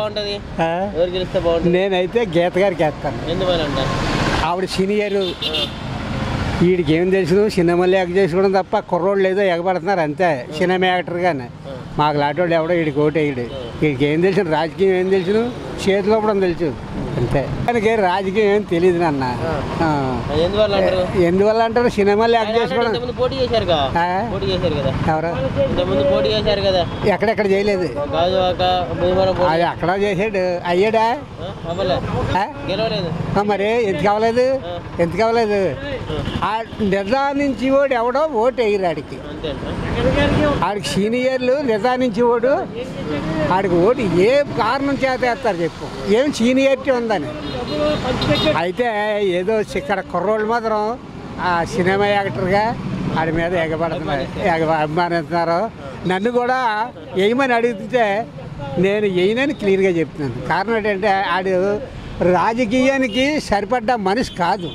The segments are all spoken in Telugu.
బాగుంటది ఆ? ఎవరు గెలిస్తే బాగుంటుంది నేనైతే గీత గారికి వేస్తాను ఎందువల్ల అంటారు ఆవిడ సీనియర్ వీడికి ఏం తెలుసు సినిమాలు యాక్ట్ చేసుకోవడం తప్ప కుర్రోళ్ళు ఏదో ఎగబడుతున్నారు అంతే సినిమా యాక్టర్ కానీ మాకు లాంటి ఎవడో వీడికి ఓటు వేయడు వీడికి ఏం తెలుసు రాజకీయం ఏం తెలుసు చేతిలో కూడా తెలుసు అంతే దానికి రాజకీయం ఏం తెలియదు నాన్న ఆ. ఎందువల్ల అంటారు ఎందువల్ల అంటారు సినిమాలు యాక్ట్ చేసుకోవడం ఇంతకుముందు పోటీ చేశారుగా ఆ? పోటీ చేశారు కదా ఎవరు ఇంతకుముందు పోటీ చేశారు కదా ఎక్కడెక్కడ చేయలేదు గాజువాక భీమవరం పోటీ అది అక్కడ చేసాడు అయ్యాడా ఆ? అవ్వలే ఆ? గెలవలేదు ఆ, మరి ఎందుకు అవ్వలేదు ఎందుకు అవ్వలేదు ఆ నిర్ధారించి వాడు ఎవడో ఓటు వేయరు ఆడికి అంతే అంటారా? ఆడికి సీనియర్లు నిర్ధారించి ఓడు ఆడికి ఓటు ఏ కారణం చేత వేస్తారు చెప్పు ఏం సీనియారిటీ ఉందని అయితే ఏదో ఇక్కడ కుర్రోళ్ళు మాత్రం ఆ సినిమా యాక్టర్గా ఆడి మీద ఎగబడుతున్నారు ఎగ అభిమానిస్తున్నారు నన్ను కూడా వేయమని అడిగితే నేను వేయనని క్లియర్గా చెప్తున్నాను కారణం ఏంటంటే ఆడు రాజకీయానికి సరిపడ్డ మనిషి కాదు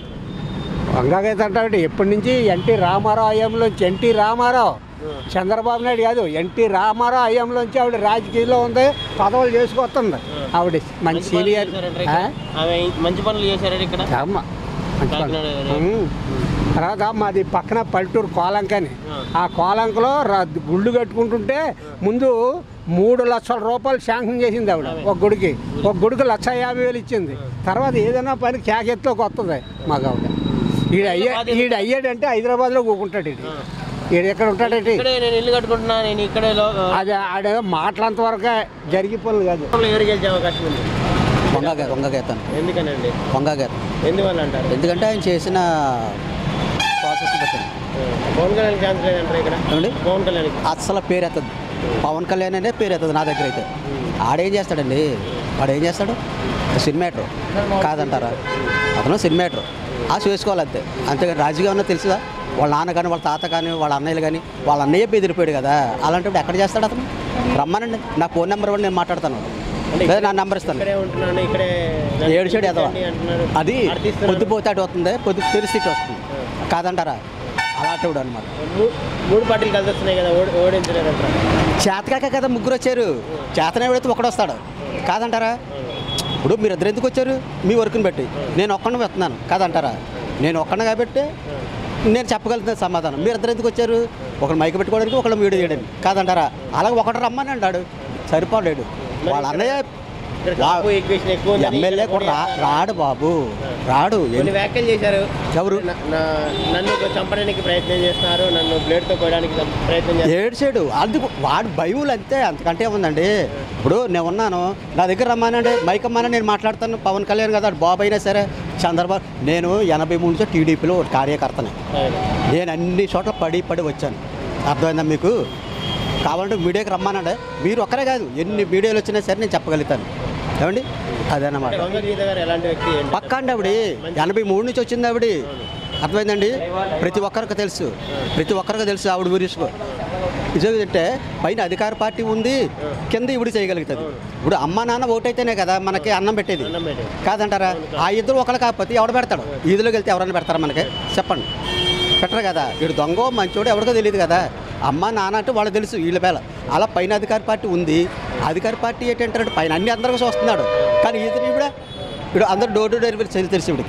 వంగగీత అంటే ఎప్పటి నుంచి ఎన్టీ రామారావు హయాంలోంచి ఎన్టీ రామారావు చంద్రబాబు నాయుడు కాదు ఎన్టీ రామారావు హయాంలోంచి ఆవిడ రాజకీయంలో ఉంది పదవులు చేసుకొస్తుంది ఆవిడ మంచి మంచి పనులు సీనియర్ చేశారంటారా ఇక్కడ? ఆమె మంచి పనులు చేశారండి ఇక్కడ అమ్మ మంచి పని. కాకినాడ ఉమ్. తర్వాత మాది పక్కన పల్లెటూరు కోలంకని ఆ కోలంకలో ర- గుళ్ళు కట్టుకుంటుంటే ముందు మూడు లక్షల రూపాయలు శాంక్షన్ చేసింది ఆవిడ ఒక గుడికి ఒక గుడికి లక్ష యాభై వేలు ఇచ్చింది తర్వాత ఏదైనా పని క్యాకెట్లోకి వస్తుంది మాకు ఆవిడ ఈడు అయ్యా ఈడు అయ్యాడంటే హైదరాబాద్లో కూకుంటాడు ఈడు ఈడు ఎక్కడ ఉంటాడంటే ఇక్కడే నేను ఇల్లు కట్టుకుంటున్నా నేను ఇక్కడే లో- అది ఆడ మాటలంత వరకే జరిగి పనులు కాదు లోపల ఎవరు గెలిచే అవకాశం ఉంది వంగ వంగగీతాను ఎందుకనండి వంగగీత ఎందువల్ల అంటారు ఎందుకంటే ఆయన చేసిన ప్రాసెస్ బట్టి పవన్ కళ్యాణ్ ఛాన్స్ లేదంటారు ఇక్కడ ఏమండి పవన్ కళ్యాణ్ అస్సలు పేరు ఎత్తదు పవన్ కళ్యాణ్ అనే పేరు ఎత్తదు నా దగ్గర అయితే ఆడేం చేస్తాడండి వాడు ఏం చేస్తాడు సినిమాటర్ కాదంటారా అతను సినిమాటర్ ఆ చేసుకోవాలి అంతే అంతేగాని రాజకీయం అన్నది తెలుసుదా వాళ్ళ నాన్న కానీ వాళ్ళ తాత కానీ వాళ్ళ అన్నయ్యలు కానీ వాళ్ళ అన్నయ్య బెదిరిపోయాడు కదా అలాంటప్పుడు ఎక్కడ చేస్తాడు అతను రమ్మనండి నా ఫోన్ నెంబర్ కూడా నేను మాట్లాడతాను లేదా నా నెంబర్ ఇస్తాను ఇక్కడే ఉంటున్నాను ఇక్కడే ఏడు సైడ్ ఎదవ అంటున్నారు అది అర్థిస్తున్నారు. పొద్దుపోతే అటు వస్తుంది పొద్దు తెలిసి ఇటు వస్తుంది కాదంటారా అలాంటివాడు అనమాట మూ- మూడు పార్టీలు కలిసి వస్తున్నాయి కదా ఓడి ఓడించలేదంటారు చేతకాక కదా ముగ్గురు వచ్చారు చేతనే పెడితే ఒకడు వస్తాడు కాదంటారా ఇప్పుడు మీరు ఇద్దరు ఎందుకు వచ్చారు మీ వర్క్ని బట్టి నేను ఒక్కడిని వెళ్తున్నాను కాదంటారా నేను ఒక్కడిని కాబట్టి నేను చెప్పగలుగుతాను సమాధానం మీరు ఇద్దరు ఎందుకు వచ్చారు ఒకళ్ళు మైక్ పెట్టుకోవడానికి ఒకళ్ళు వీడియో చేయడానికి కాదంటారా అలాగే ఒకటి రమ్మని అంటాడు సరిపోలేడు వాళ్ళ అన్నయ్య ఇక్కడ కాపు ఈక్వేషన్ ఎక్కువ ఉందని ఎమ్మెల్యే కూడా రా రాడు బాబు రాడు కొన్ని వ్యాఖ్యలు చేశారు ఎవరు నా- నా- నన్ను చంపడానికి ప్రయత్నం చేస్తున్నారు నన్ను బ్లేడ్ తో కోయడానికి చం- ప్రయత్నం చేస్తున్నారు ఏడ్చాడు అందుకు వాడు భయములు అంతే అంతకంటే ఉందండి ఇప్పుడు నేను ఉన్నాను నా దగ్గర రమ్మానండి మైక్ అమ్మాన నేను మాట్లాడతాను పవన్ కళ్యాణ్ కదా బాబు అయినా సరే చంద్రబాబు నేను ఎనభై మూడు నుంచి టీడీపీలో ఒక కార్యకర్తనే నేను అన్ని చోట్ల పడి పడి వచ్చాను అర్థమైందా మీకు కావాలంటే మీడియాకి రమ్మానండి మీరు ఒక్కరే కాదు ఎన్ని మీడియాలు వచ్చినా సరే నేను చెప్పగలుగుతాను ఏమండి అదేనమాట వంగ గీత గారు ఎలాంటి వ్యక్తి ఏంటి? పక్క అండి ఆవిడ ఎనభై మూడు నుంచి వచ్చింది ఆవిడ అర్థమైందండి ప్రతి ఒక్కరికి తెలుసు ప్రతి ఒక్కరికి తెలుసు ఆవిడ గురించి నిజం అంటే పైన అధికార పార్టీ ఉంది కింద ఇవిడ చేయగలుగుతుంది ఇప్పుడు అమ్మ నాన్న ఓటైతేనే కదా మనకి అన్నం పెట్టేది అన్నం పెట్టేది. కాదంటారా ఆ ఇద్దరు ఒకరు కాకపోతే ఎవడు పెడతాడు ఈదులోకి వెళ్తే ఎవరైనా పెడతారా మనకి చెప్పండి పెట్టరు కదా వీడు దొంగ మంచోడు ఎవరికో తెలియదు కదా అమ్మ నాన్న అంటే వాళ్ళకి తెలుసు వీళ్ళ వేళ అలా పైన అధికార పార్టీ ఉంది అధికార పార్టీ ఏంటంటే పైన అన్ని అందరికీ చూస్తున్నాడు కానీ ఇతను ఇప్పుడు ఇప్పుడు అందరు డోర్ టు డోర్ తెలిసి తెలుసు ఇప్పుడు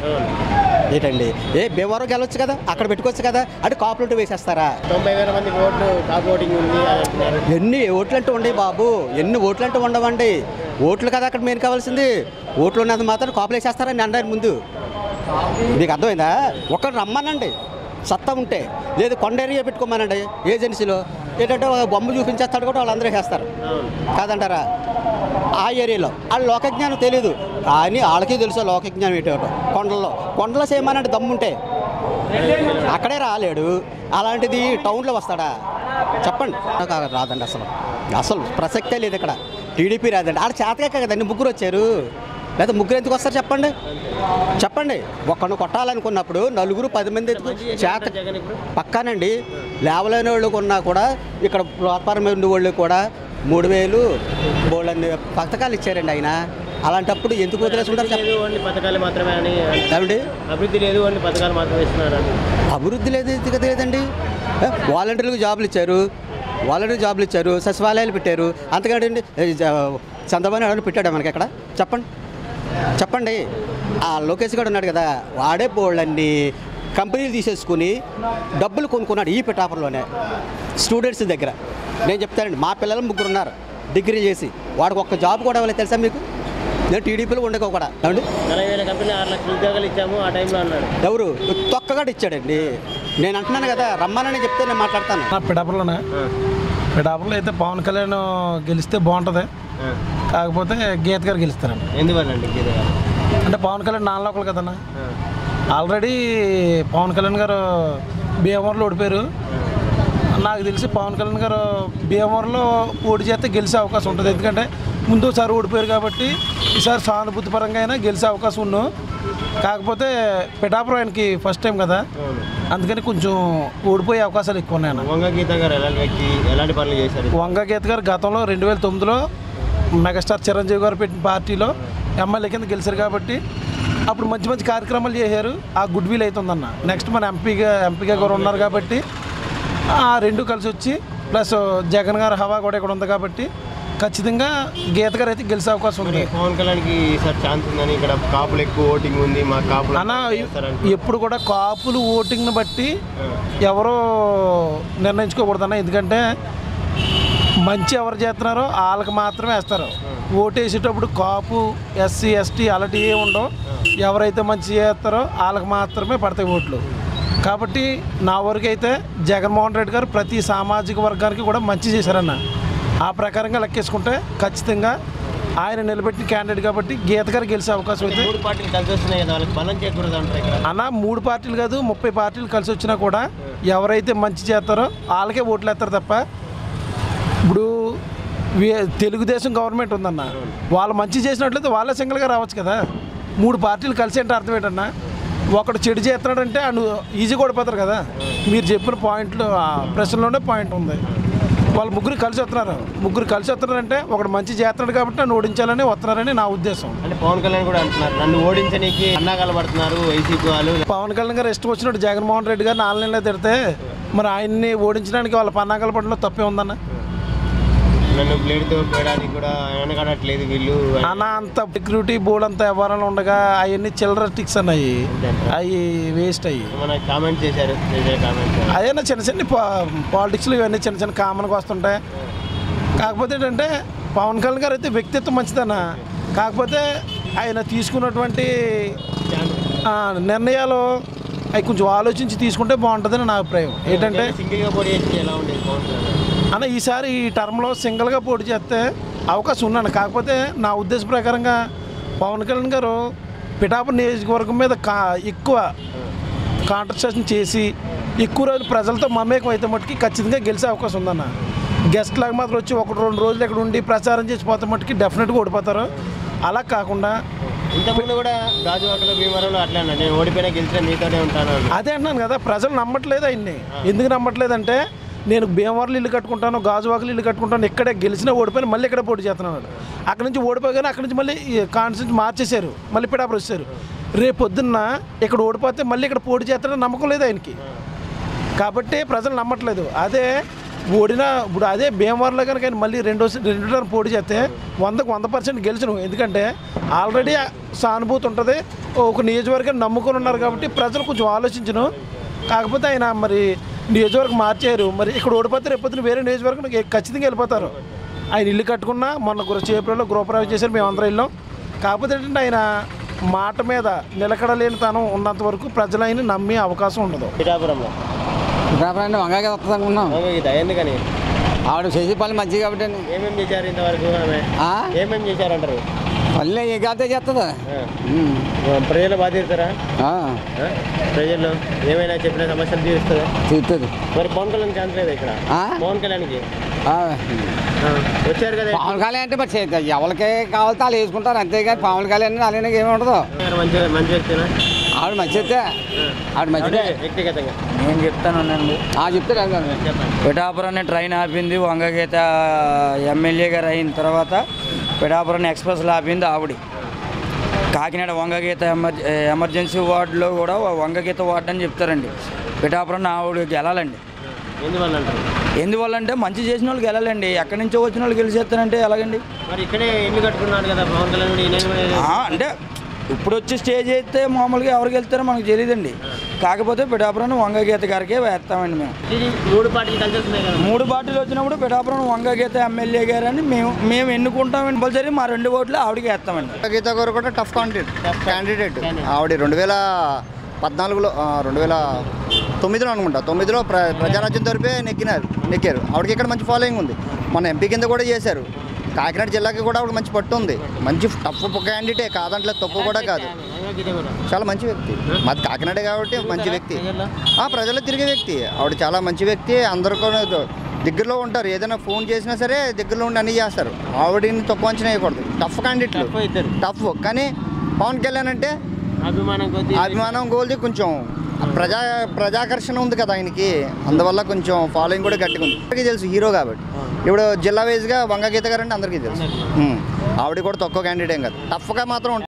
ఏంటండి ఏ భీమవరం వెళ్ళొచ్చు కదా అక్కడ పెట్టుకోవచ్చు కదా అంటే కాపులుంటే వేసేస్తారా తొంభై వేల మందికి ఓట్లు టాప్ ఓటింగ్ ఉంది అని అంటున్నారు ఎన్ని ఓట్లు అంటే ఉండవు బాబు ఎన్ని ఓట్లు అంటే ఉండవండి ఓట్లు కదా అక్కడ మెయిన్ కావాల్సింది ఓట్లు ఉన్నది మాత్రం కాపులు వేసేస్తారని అన్నారు ముందు మీకు అర్థమైందా ఒకరు రమ్మనండి సత్తా ఉంటే లేదు కొండ ఏరియా పెట్టుకోమనండి ఏజెన్సీలో ఏంటంటే ఒక బొమ్మ చూపించేస్తాడు కూడా వాళ్ళందరూ వేస్తారు కాదంటారా ఆ ఏరియాలో వాళ్ళ లోకజ్ఞానం తెలియదు కానీ వాళ్ళకి తెలుసు ఆ లోకజ్ఞానం ఏంటో కొండల్లో కొండలో చేయమనంటే దమ్ముంటే అక్కడే రాలేడు అలాంటిది టౌన్లో వస్తాడా చెప్పండి నాకు రాదండి అసలు అసలు ప్రసక్తే లేదు ఇక్కడ టీడీపీ రాదండి ఆడ చేతకే కదండి ముగ్గురు వచ్చారు లేదా ముగ్గురు ఎందుకు వస్తారు చెప్పండి చెప్పండి ఒక్కడిని కొట్టాలనుకున్నప్పుడు నలుగురు పది మంది ఎందుకు చేత జగన్ ఇప్పుడు పక్కానండి లేవలేని వాళ్ళు కొన్నా కూడా ఇక్కడ వ్యాపారం ఉండే వాళ్ళు కూడా మూడు వేలు బోళ్ళని పథకాలు ఇచ్చారండి ఆయన అలాంటప్పుడు ఎందుకు వదిలేసుకుంటారు చెప్పండి లేదు ఓన్లీ పథకాలు మాత్రమే అని ఏమండి అభివృద్ధి లేదు ఓన్లీ పథకాలు మాత్రమే ఇస్తున్నారు అని అభివృద్ధి లేదు ఇది కదా లేదండి ఏ, వాలంటీర్లకు జాబులు ఇచ్చారు వాలంటీర్ జాబులు ఇచ్చారు సచివాలయాలు పెట్టారు అంతకంటే చంద్రబాబు నాయుడు పెట్టాడు మనకి ఎక్కడ చెప్పండి చెప్పండి ఆ లోకేష్ గారు ఉన్నాడు కదా వాడే బోళ్ళన్ని కంపెనీలు తీసేసుకుని డబ్బులు కొనుక్కున్నాడు ఈ పిఠాపురంలోనే స్టూడెంట్స్ దగ్గర నేను చెప్తానండి మా పిల్లలు ముగ్గురు ఉన్నారు డిగ్రీ చేసి వాడికి ఒక్క జాబ్ కూడా ఇవ్వలేదు తెలుసా మీకు నేను టీడీపీలో ఉండక కూడా ఏమండి నలభై వేల కంపెనీ ఆరు లక్షల ఉద్యోగాలు ఇచ్చాము ఆ టైంలో అన్నాడు ఎవరు తొక్కగా ఇచ్చాడండి నేను అంటున్నాను కదా రమ్మనని చెప్తే నేను మాట్లాడతాను నా పిడాపురలోనే పిడాపురలో అయితే పవన్ కళ్యాణ్ గెలిస్తే బాగుంటుంది కాకపోతే గీత గారు గెలుస్తారండి ఎందువల్ల అండి గీత గారు అంటే పవన్ కళ్యాణ్ నాన్న ఒకరు కదన్నా ఆల్రెడీ పవన్ కళ్యాణ్ గారు భీమవరంలో ఓడిపోయారు నాకు తెలిసి పవన్ కళ్యాణ్ గారు భీమవరంలో పోటీ చేస్తే గెలిచే అవకాశం ఉంటుంది ఎందుకంటే ముందు ఒకసారి ఓడిపోయారు కాబట్టి ఈసారి సానుభూతి పరంగా అయినా గెలిచే అవకాశం ఉన్నాం కాకపోతే పిఠాపురం ఆయనకి ఫస్ట్ టైం కదా అందుకని కొంచెం ఓడిపోయే అవకాశాలు ఎక్కువ ఉన్నాయి అన్న వంగ గీత గారు ఎలాంటి వ్యక్తి ఎలాంటి పనులు చేశారు వంగ గీత గారు గతంలో రెండు వేల తొమ్మిదిలో మెగాస్టార్ చిరంజీవి గారు పెట్టిన పార్టీలో ఎమ్మెల్యే కింద గెలిచారు కాబట్టి అప్పుడు మంచి మంచి కార్యక్రమాలు చేశారు ఆ గుడ్ విల్ అవుతుందన్న నెక్స్ట్ మన ఎంపీగా ఎంపీగా కూడా ఉన్నారు కాబట్టి ఆ రెండు కలిసి వచ్చి ప్లస్ జగన్ గారు హవా కూడా ఇక్కడ ఉంది కాబట్టి ఖచ్చితంగా గీత గారు అయితే గెలిచే అవకాశం మరి ఉంది పవన్ కళ్యాణ్కి ఈసారి ఛాన్స్ ఉందని ఇక్కడ కాపులు ఎక్కువ ఓటింగ్ ఉంది మా కాపులు అన్న చేస్తారంట. ఎప్పుడు కూడా కాపులు ఓటింగ్ని బట్టి ఎవరో నిర్ణయించుకోకూడదన్న ఎందుకంటే మంచి ఎవరు చేస్తున్నారో వాళ్ళకి మాత్రమే వేస్తారు ఓటు వేసేటప్పుడు కాపు ఎస్సీ ఎస్టీ అలాంటివి ఏమి ఉండవు ఎవరైతే మంచి చేస్తారో వాళ్ళకి మాత్రమే పడతాయి ఓట్లు కాబట్టి నా వరకు అయితే జగన్మోహన్ రెడ్డి గారు ప్రతి సామాజిక వర్గానికి కూడా మంచి చేశారన్న ఆ ప్రకారంగా లెక్కేసుకుంటే ఖచ్చితంగా ఆయన నిలబెట్టిన క్యాండిడేట్ కాబట్టి గీత గారు గెలిచే అవకాశం అయితే మూడు పార్టీలు కలిసి వస్తున్నాయి కదా వాళ్ళకి బలం చేకూరదు అంటారు ఇక్కడ అన్న మూడు పార్టీలు కాదు ముప్పై పార్టీలు కలిసి వచ్చినా కూడా ఎవరైతే మంచి చేస్తారో వాళ్ళకే ఓట్లు వేస్తారు తప్ప ఇప్పుడు వే- తెలుగుదేశం గవర్నమెంట్ ఉందన్న వాళ్ళు మంచి చేసినట్లయితే వాళ్ళే సింగిల్గా రావచ్చు కదా మూడు పార్టీలు కలిసి అంటే అర్థం ఏంటన్నా ఒకడు చెడు చేస్తున్నాడంటే అను ఈజీ ఓడిపోతారు కదా మీరు చెప్పిన పాయింట్లు ఆ ప్రశ్నలోనే పాయింట్ ఉంది వాళ్ళు ముగ్గురు కలిసి వస్తున్నారు ముగ్గురు కలిసి వస్తున్నారంటే ఒకడు మంచి చేస్తున్నాడు కాబట్టి నన్ను ఓడించాలని వస్తున్నారని నా ఉద్దేశం అంటే పవన్ కళ్యాణ్ కూడా అంటున్నారు నన్ను ఓడించనీకి అన్నాగాలు పడుతున్నారు వైసీపీ వాళ్ళు పవన్ కళ్యాణ్ గారు ఇష్టం వచ్చినట్టు జగన్మోహన్ రెడ్డి గారిని ఆన్లైన్లో తిడితే మరి ఆయన్ని ఓడించడానికి వాళ్ళ పన్నాగల పడలో తప్పే ఉందన్న నన్ను బ్లేడ్తో పోయడానికి కూడా వెనకడట్లేదు వీళ్ళు అన్న అంత సెక్యూరిటీ బోర్డు అంత వ్యవహారంలో ఉండగా అవన్నీ చిల్లర టిక్స్ అన్నాయి అవి వేస్ట్ అయ్యి మన కామెంట్ చేశారు చేసే కామెంట్ అదేనా చిన్న చిన్న పాలిటిక్స్లో ఇవన్నీ చిన్న చిన్న కామన్గా వస్తుంటాయి కాకపోతే ఏంటంటే పవన్ కళ్యాణ్ గారు అయితే వ్యక్తిత్వం మంచిదన్న కాకపోతే ఆయన తీసుకున్నటువంటి ఆ, నిర్ణయాలు అవి కొంచెం ఆలోచించి తీసుకుంటే బాగుంటుందని నా అభిప్రాయం ఏంటంటే సింగిల్గా పోటీ చేస్తే ఎలా ఉండేది పవన్ కళ్యాణ్ అన్న ఈసారి ఈ టర్మ్లో సింగిల్గా పోటీ చేస్తే అవకాశం ఉన్నాను కాకపోతే నా ఉద్దేశ ప్రకారంగా పవన్ కళ్యాణ్ గారు పిఠాపురం నియోజకవర్గం మీద కా ఎక్కువ కాంట్రస్టేషన్ చేసి ఎక్కువ రోజులు ప్రజలతో మమేకం అయితే మట్టుకి ఖచ్చితంగా గెలిచే అవకాశం ఉందన్న గెస్ట్ లాగా మాత్రం వచ్చి ఒకటి రెండు రోజులు ఇక్కడ ఉండి ప్రచారం చేసి పోతే మట్టుకి డెఫినెట్గా ఓడిపోతారు అలా కాకుండా ఇంతకుముందు కూడా గాజువాకలో భీమవరంలో అట్లా అన్నాడు నేను ఓడిపోయినా గెలిచినా మీతోనే ఉంటాను అన్నాడు. అదే అంటున్నాను కదా ప్రజలు నమ్మట్లేదు ఆయన్ని ఎందుకు నమ్మట్లేదంటే నేను భీమవరంలో ఇల్లు కట్టుకుంటాను గాజువాకలు ఇల్లు కట్టుకుంటాను ఇక్కడే గెలిచినా ఓడిపోయిన మళ్ళీ ఇక్కడ పోటీ చేస్తున్నాడు అక్కడ నుంచి ఓడిపోగానే అక్కడ నుంచి మళ్ళీ కాన్స్టిట్యూన్స్ మార్చేశారు మళ్ళీ పిడాపర్ వచ్చారు రేపు పొద్దున్న ఇక్కడ ఓడిపోతే మళ్ళీ ఇక్కడ పోటీ చేస్తాడని నమ్మకం లేదు ఆయనకి కాబట్టి ప్రజలు నమ్మట్లేదు అదే ఓడినా ఇప్పుడు అదే భీమవరంలో కనుక ఆయన మళ్ళీ రెండో రెండు టర్మ్ పోటీ చేస్తే వందకు వంద పర్సెంట్ గెలిచను ఎందుకంటే ఆల్రెడీ సానుభూతి ఉంటుంది ఒక నియోజకవర్గాన్ని నమ్ముకొని ఉన్నారు కాబట్టి ప్రజలు కొంచెం ఆలోచించను కాకపోతే ఆయన మరి నియోజకవర్గం మార్చారు మరి ఇక్కడ ఓడిపోతే రేపొద్దున వేరే నియోజకవర్గం ఖచ్చితంగా వెళ్ళిపోతారు ఆయన ఇల్లు కట్టుకున్నా మొన్న గృహ చేపలలో గృహప్రవేశం చేశారు మేము అందరం ఇల్లాం కాకపోతే ఏంటంటే ఆయన మాట మీద నిలకడలేని తనం ఉన్నంత వరకు ప్రజలు ఆయన నమ్మే అవకాశం ఉండదు పిఠాపురంలో పిఠాపురాన్ని వంగాకే వస్తుంది అనుకున్నాం వంగ గీత ఎందుకని ఆవిడ చేసే పని మంచిది కాబట్టి ఏమేమి చేశారు ఇంతవరకు ఆమె ఆ? ఏమేమి చేశారంటారు పల్లె ఏ కాతే చేస్తుందా ఆ. ప్రజలు బాధ తీరుతారా ఆ? ప్రజలు ఏమైనా చెప్పిన సమస్యలు తీరుస్తుందా తీరుతుంది మరి పవన్ కళ్యాణ్ ఛాన్స్ లేదా ఇక్కడ ఆ? పవన్ కళ్యాణ్కి ఆ. వచ్చారు కదా పవన్ కళ్యాణ్ అంటే మరి చేద్దాం. ఎవరికి కావాలితే వాళ్ళు వేసుకుంటారు అంతేగాని పవన్ కళ్యాణ్ అలానే ఏమి ఉండదు మంచి మంచి వ్యక్తినా ఆవిడ మంచిదే ఆవిడ మంచిదే అంటే వ్యక్తిగతంగా నేను చెప్తానండి ఆ చెప్తే రాదు కదా. చెప్పండి పిఠాపురాన్ని ట్రైన్ ఆపింది వంగగీత ఎమ్మెల్యే గారు అయిన తర్వాత పిఠాపురాన్ని ఎక్స్ప్రెస్లో ఆపింది ఆవిడ కాకినాడ వంగగీత ఎమర్ ఎమర్జెన్సీ వార్డులో కూడా వంగగీత వార్డు అని చెప్తారండి పిఠాపురాన్ని ఆవిడ గెలాలండి ఎందువల్ల అంటారు ఎందువల్ల అంటే మంచి చేసిన వాళ్ళకి వెళ్ళాలండి ఎక్కడి నుంచో వచ్చిన వాళ్ళు గెలిచేస్తారంటే ఎలాగండి మరి ఇక్కడే ఇల్లు కట్టుకున్నాడు కదా పవన్ కళ్యాణ్ కూడా ఈయన కూడా ఆ, అంటే ఇప్పుడు వచ్చి స్టేజ్ అయితే మామూలుగా ఎవరికి వెళ్తారో మనకు తెలియదండి కాకపోతే పిఠాపురం వంగగీత గారికే వేస్తామండి మేము ఇది మూడు పార్టీలు కలిసి వస్తున్నాయి కదా మూడు పార్టీలు వచ్చినప్పుడు పిఠాపురం వంగగీత ఎమ్మెల్యే గారని మేము మేము ఎన్నుకుంటాం కంపల్సరీ మా రెండు ఓట్లు ఆవిడకి వేస్తామండి గీత గారు కూడా టఫ్ కాండిడేట్ క్యాండిడేట్ ఆవిడ రెండు వేల పద్నాలుగులో ఆ, రెండు వేల తొమ్మిదిలో అనుకుంటా తొమ్మిదిలో ప్ర ప్రజారాజ్యం తరపే నెక్కినారు నెక్కారు ఆవిడకి ఇక్కడ మంచి ఫాలోయింగ్ ఉంది మన ఎంపీ కింద కూడా చేశారు కాకినాడ జిల్లాకి కూడా ఆవిడ మంచి పట్టు ఉంది మంచి టఫ్ క్యాండిడేటే కాదంటే తప్పు కూడా కాదు గీత కూడా చాలా మంచి వ్యక్తి మాది కాకినాడ కాబట్టి మంచి వ్యక్తి ఆ ప్రజల్లో తిరిగే వ్యక్తి ఆవిడ చాలా మంచి వ్యక్తి అందరూ కూడా దగ్గరలో ఉంటారు ఏదైనా ఫోన్ చేసినా సరే దగ్గరలో ఉండి అన్నీ చేస్తారు ఆవిడని తక్కువ అంచనా వేయకూడదు టఫ్ క్యాండిడేట్లు తక్కువ ఇద్దరు టఫ్ కానీ పవన్ కళ్యాణ్ అంటే అభిమానం కొద్ది అభిమానం గోల్ది కొంచెం ప్రజా ప్రజాకర్షణ ఉంది కదా ఆయనకి అందువల్ల కొంచెం ఫాలోయింగ్ కూడా గట్టిగా ఉంది అందరికీ తెలుసు హీరో కాబట్టి ఇప్పుడు జిల్లా వైజ్గా వంగ గీత గారు అంటే అందరికీ తెలుసు ఉమ్. ఆవిడ కూడా తక్కువ క్యాండిడేట్ ఏం కాదు టఫ్గా మాత్రం ఉంటుంది.